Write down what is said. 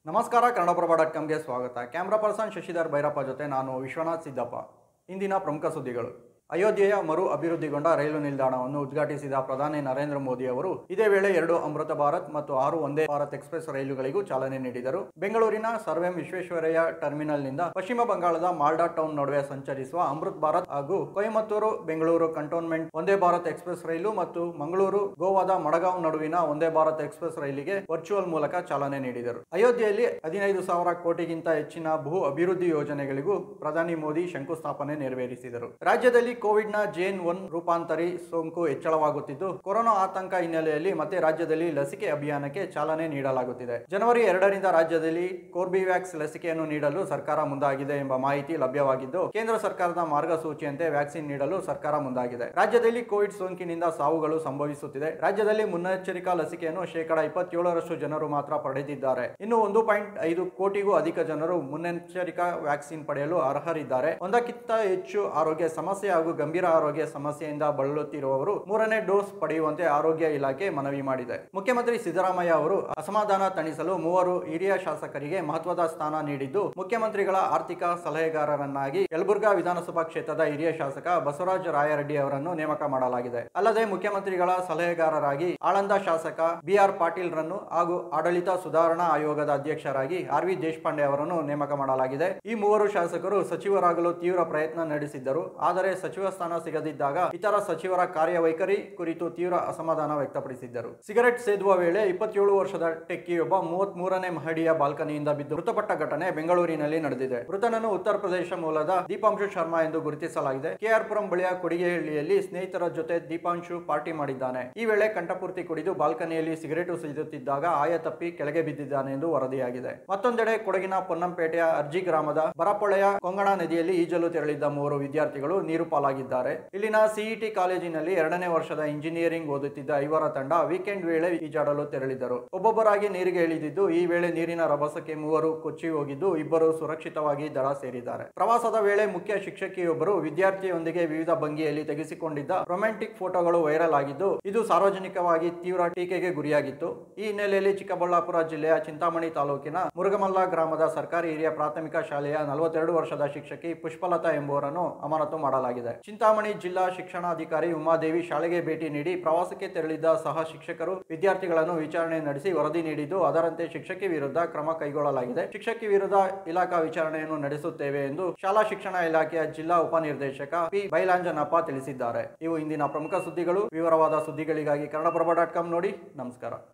ನಮಸ್ಕಾರ ಕನ್ನಡಪ್ರಭ ಡಾಟ್ ಕಾಮ್ಗೆ ಸ್ವಾಗತ camera person Shashidhar Bhyrappa ಜೊತೆ ನಾನು ವಿಶ್ವನಾಥ್ ಸಿದ್ದಪ್ಪ ಇಂದಿನ ಪ್ರಮುಖ ಸುದ್ದಿಗಳು ಅಯೋಧ್ಯೆಯ ಮರು ಅಭಿವೃದ್ಧಿಗೊಂಡ ರೈಲು ನಿಲ್ದಾಣವನ್ನು ಉದ್ಘಾಟಿಸಿದ ಪ್ರಧಾನಿ ನರೇಂದ್ರ ಮೋದಿ ಅವರು ಇದೇ ವೇಳೆ ಎರಡು ಅಮೃತ ಭಾರತ್ ಮತ್ತು ಆರು ಒಂದೇ ಭಾರತ್ ಎಕ್ಸ್ಪ್ರೆಸ್ ರೈಲುಗಳಿಗೂ ಚಾಲನೆ ನೀಡಿದರು ಬೆಂಗಳೂರಿನ ಸರ್ ಎಂ ವಿಶ್ವೇಶ್ವರಯ್ಯ ಟರ್ಮಿನಲ್ನಿಂದ ಪಶ್ಚಿಮ ಬಂಗಾಳದ ಮಾಲ್ಡಾ ಟೌನ್ ನಡುವೆ ಸಂಚರಿಸುವ ಅಮೃತ್ ಭಾರತ್ ಹಾಗೂ ಕೊಯಮತ್ತೂರು ಬೆಂಗಳೂರು ಕಂಟೋನ್ಮೆಂಟ್ ಒಂದೇ ಭಾರತ್ ಎಕ್ಸ್ಪ್ರೆಸ್ ರೈಲು ಮತ್ತು ಮಂಗಳೂರು ಗೋವಾದ ಮಡಗಾಂವ್ ನಡುವಿನ ಒಂದೇ ಭಾರತ್ ಎಕ್ಸ್ಪ್ರೆಸ್ ರೈಲಿಗೆ ವರ್ಚುವಲ್ ಮೂಲಕ ಚಾಲನೆ ನೀಡಿದರು ಅಯೋಧ್ಯೆಯಲ್ಲಿ ಹದಿನೈದು ಸಾವಿರ ಕೋಟಿಗಿಂತ ಹೆಚ್ಚಿನ ಭೂ ಅಭಿವೃದ್ಧಿ ಯೋಜನೆಗಳಿಗೂ ಪ್ರಧಾನಿ ಮೋದಿ ಶಂಕುಸ್ಥಾಪನೆ ನೆರವೇರಿಸಿದರು ರಾಜ್ಯದಲ್ಲಿ ಕೋವಿಡ್ ನ ಜೇನ್ ಒನ್ ರೂಪಾಂತರಿ ಸೋಂಕು ಹೆಚ್ಚಳವಾಗುತ್ತಿದ್ದು ಕೊರೋನಾ ಆತಂಕ ಹಿನ್ನೆಲೆಯಲ್ಲಿ ಮತ್ತೆ ರಾಜ್ಯದಲ್ಲಿ ಲಸಿಕೆ ಅಭಿಯಾನಕ್ಕೆ ಚಾಲನೆ ನೀಡಲಾಗುತ್ತಿದೆ ಜನವರಿ ಎರಡರಿಂದ ರಾಜ್ಯದಲ್ಲಿ ಕೋರ್ಬಿವ್ಯಾಕ್ಸ್ ಲಸಿಕೆಯನ್ನು ನೀಡಲು ಸರ್ಕಾರ ಮುಂದಾಗಿದೆ ಎಂಬ ಮಾಹಿತಿ ಲಭ್ಯವಾಗಿದ್ದು ಕೇಂದ್ರ ಸರ್ಕಾರದ ಮಾರ್ಗಸೂಚಿಯಂತೆ ವ್ಯಾಕ್ಸಿನ್ ನೀಡಲು ಸರ್ಕಾರ ಮುಂದಾಗಿದೆ ರಾಜ್ಯದಲ್ಲಿ ಕೋವಿಡ್ ಸೋಂಕಿನಿಂದ ಸಾವುಗಳು ಸಂಭವಿಸುತ್ತಿದೆ ರಾಜ್ಯದಲ್ಲಿ ಮುನ್ನೆಚ್ಚರಿಕಾ ಲಸಿಕೆಯನ್ನು ಶೇಕಡಾ ಇಪ್ಪತ್ತೇಳರಷ್ಟು ಜನರು ಮಾತ್ರ ಪಡೆದಿದ್ದಾರೆ ಇನ್ನು ಒಂದು ಪಾಯಿಂಟ್ ಐದು ಕೋಟಿಗೂ ಅಧಿಕ ಜನರು ಮುನ್ನೆಚ್ಚರಿಕಾ ವ್ಯಾಕ್ಸಿನ್ ಪಡೆಯಲು ಅರ್ಹರಿದ್ದಾರೆ ಒಂದಕ್ಕಿಂತ ಹೆಚ್ಚು ಆರೋಗ್ಯ ಸಮಸ್ಯೆ ಹಾಗೂ ಗಂಭೀರ ಆರೋಗ್ಯ ಸಮಸ್ಯೆಯಿಂದ ಬಳಲುತ್ತಿರುವವರು ಮೂರನೇ ಡೋಸ್ ಪಡೆಯುವಂತೆ ಆರೋಗ್ಯ ಇಲಾಖೆ ಮನವಿ ಮಾಡಿದೆ ಮುಖ್ಯಮಂತ್ರಿ ಸಿದ್ದರಾಮಯ್ಯ ಅವರು ಅಸಮಾಧಾನ ತಣಿಸಲು ಮೂವರು ಹಿರಿಯ ಶಾಸಕರಿಗೆ ಮಹತ್ವದ ಸ್ಥಾನ ನೀಡಿದ್ದು ಮುಖ್ಯಮಂತ್ರಿಗಳ ಆರ್ಥಿಕ ಸಲಹೆಗಾರರನ್ನಾಗಿ ಯಲಬುರ್ಗಾ ವಿಧಾನಸಭಾ ಕ್ಷೇತ್ರದ ಹಿರಿಯ ಶಾಸಕ ಬಸವರಾಜ ರಾಯರೆಡ್ಡಿ ಅವರನ್ನು ನೇಮಕ ಮಾಡಲಾಗಿದೆ ಅಲ್ಲದೆ ಮುಖ್ಯಮಂತ್ರಿಗಳ ಸಲಹೆಗಾರರಾಗಿ ಆಳಂದ ಶಾಸಕ ಬಿಆರ್ ಪಾಟೀಲ್ ರನ್ನು ಹಾಗೂ ಆಡಳಿತ ಸುಧಾರಣಾ ಆಯೋಗದ ಅಧ್ಯಕ್ಷರಾಗಿ ಆರ್ ವಿ ದೇಶಪಾಂಡೆ ಅವರನ್ನು ನೇಮಕ ಮಾಡಲಾಗಿದೆ ಈ ಮೂವರು ಶಾಸಕರು ಸಚಿವರಾಗಲು ತೀವ್ರ ಪ್ರಯತ್ನ ನಡೆಸಿದ್ದರು ಆದರೆ ಸಚಿವ ಸ್ಥಾನ ಸಿಗದಿದ್ದಾಗ ಇತರ ಸಚಿವರ ಕಾರ್ಯವೈಖರಿ ಕುರಿತು ತೀವ್ರ ಅಸಮಾಧಾನ ವ್ಯಕ್ತಪಡಿಸಿದ್ದರು ಸಿಗರೆಟ್ ಸೇದುವ ವೇಳೆ ಇಪ್ಪತ್ತೇಳು ವರ್ಷದ ಟೆಕ್ಕಿಯೊಬ್ಬ ಮೂವತ್ತ್ ಮೂರನೇ ಮಹಡಿಯ ಬಾಲ್ಕನಿಯಿಂದ ಬಿದ್ದು ಮೃತಪಟ್ಟ ಘಟನೆ ಬೆಂಗಳೂರಿನಲ್ಲಿ ನಡೆದಿದೆ ಮೃತನನ್ನು ಉತ್ತರ ಪ್ರದೇಶ ಮೂಲದ ದೀಪಾಂಶು ಶರ್ಮಾ ಎಂದು ಗುರುತಿಸಲಾಗಿದೆ ಕೆಆರ್ ಪುರಂ ಬಳಿಯ ಕೊಡಿಗೆಹಳ್ಳಿಯಲ್ಲಿ ಸ್ನೇಹಿತರ ಜೊತೆ ದೀಪಾಂಶು ಪಾರ್ಟಿ ಮಾಡಿದ್ದಾನೆ ಈ ವೇಳೆ ಕಂಠಪೂರ್ತಿ ಕುಡಿದು ಬಾಲ್ಕನಿಯಲ್ಲಿ ಸಿಗರೇಟು ಸೇದುತ್ತಿದ್ದಾಗ ಆಯ ತಪ್ಪಿ ಕೆಳಗೆ ಬಿದ್ದಿದ್ದಾನೆ ಎಂದು ವರದಿಯಾಗಿದೆ ಮತ್ತೊಂದೆಡೆ ಕೊಡಗಿನ ಪೊನ್ನಂಪೇಟೆಯ ಅರ್ಜಿ ಗ್ರಾಮದ ಬರಪೊಳೆಯ ಕೊಂಗಣ ನದಿಯಲ್ಲಿ ಈಜಲು ತೆರಳಿದ್ದ ಮೂವರು ವಿದ್ಯಾರ್ಥಿಗಳು ನೀರು ಪಾಲಾಗಿದ್ದಾರೆ ಇಲ್ಲಿನ ಸಿಇಟಿ ಕಾಲೇಜಿನಲ್ಲಿ ಎರಡನೇ ವರ್ಷದ ಇಂಜಿನಿಯರಿಂಗ್ ಓದುತ್ತಿದ್ದ ಐವರ ತಂಡ ವೀಕೆಂಡ್ ವೇಳೆ ಈಜಾಡಲು ತೆರಳಿದ್ದರು ಒಬ್ಬೊಬ್ಬರಾಗಿ ನೀರಿಗೆ ಇಳಿದಿದ್ದು ಈ ವೇಳೆ ನೀರಿನ ರಭಸಕ್ಕೆ ಮೂವರು ಕೊಚ್ಚಿ ಹೋಗಿದ್ದು ಇಬ್ಬರು ಸುರಕ್ಷಿತವಾಗಿ ದಡ ಸೇರಿದ್ದಾರೆ ಪ್ರವಾಸದ ವೇಳೆ ಮುಖ್ಯ ಶಿಕ್ಷಕಿಯೊಬ್ಬರು ವಿದ್ಯಾರ್ಥಿಯೊಂದಿಗೆ ವಿವಿಧ ಭಂಗಿಯಲ್ಲಿ ತೆಗೆಸಿಕೊಂಡಿದ್ದ ರೊಮ್ಯಾಂಟಿಕ್ ಫೋಟೋಗಳು ವೈರಲ್ ಆಗಿದ್ದು ಇದು ಸಾರ್ವಜನಿಕವಾಗಿ ತೀವ್ರ ಟೀಕೆಗೆ ಗುರಿಯಾಗಿತ್ತು ಈ ಹಿನ್ನೆಲೆಯಲ್ಲಿ ಚಿಕ್ಕಬಳ್ಳಾಪುರ ಜಿಲ್ಲೆಯ ಚಿಂತಾಮಣಿ ತಾಲೂಕಿನ ಮುರುಗಮಲ್ಲ ಗ್ರಾಮದ ಸರ್ಕಾರಿ ಹಿರಿಯ ಪ್ರಾಥಮಿಕ ಶಾಲೆಯ ನಲವತ್ತೆರಡು ವರ್ಷದ ಶಿಕ್ಷಕಿ ಪುಷ್ಪಲತಾ ಎಂಬುವರನ್ನು ಅಮಾನತು ಮಾಡಲಾಗಿದೆ ಚಿಂತಾಮಣಿ ಜಿಲ್ಲಾ ಶಿಕ್ಷಣಾಧಿಕಾರಿ ಉಮಾದೇವಿ ಶಾಲೆಗೆ ಭೇಟಿ ನೀಡಿ ಪ್ರವಾಸಕ್ಕೆ ತೆರಳಿದ್ದ ಸಹ ಶಿಕ್ಷಕರು ವಿದ್ಯಾರ್ಥಿಗಳನ್ನು ವಿಚಾರಣೆ ನಡೆಸಿ ವರದಿ ನೀಡಿದ್ದು ಅದರಂತೆ ಶಿಕ್ಷಕಿ ವಿರುದ್ಧ ಕ್ರಮ ಕೈಗೊಳ್ಳಲಾಗಿದೆ ಶಿಕ್ಷಕಿ ವಿರುದ್ಧ ಇಲಾಖಾ ವಿಚಾರಣೆಯನ್ನು ನಡೆಸುತ್ತೇವೆ ಎಂದು ಶಾಲಾ ಶಿಕ್ಷಣ ಇಲಾಖೆಯ ಜಿಲ್ಲಾ ಉಪನಿರ್ದೇಶಕ ಪಿ ಬೈಲಾಂಜನಪ್ಪ ತಿಳಿಸಿದ್ದಾರೆ ಇವು ಇಂದಿನ ಪ್ರಮುಖ ಸುದ್ದಿಗಳು ವಿವರವಾದ ಸುದ್ದಿಗಳಿಗಾಗಿ ಕನ್ನಡಪ್ರಭ ಡಾಟ್ ಕಾಮ್ ನೋಡಿ ನಮಸ್ಕಾರ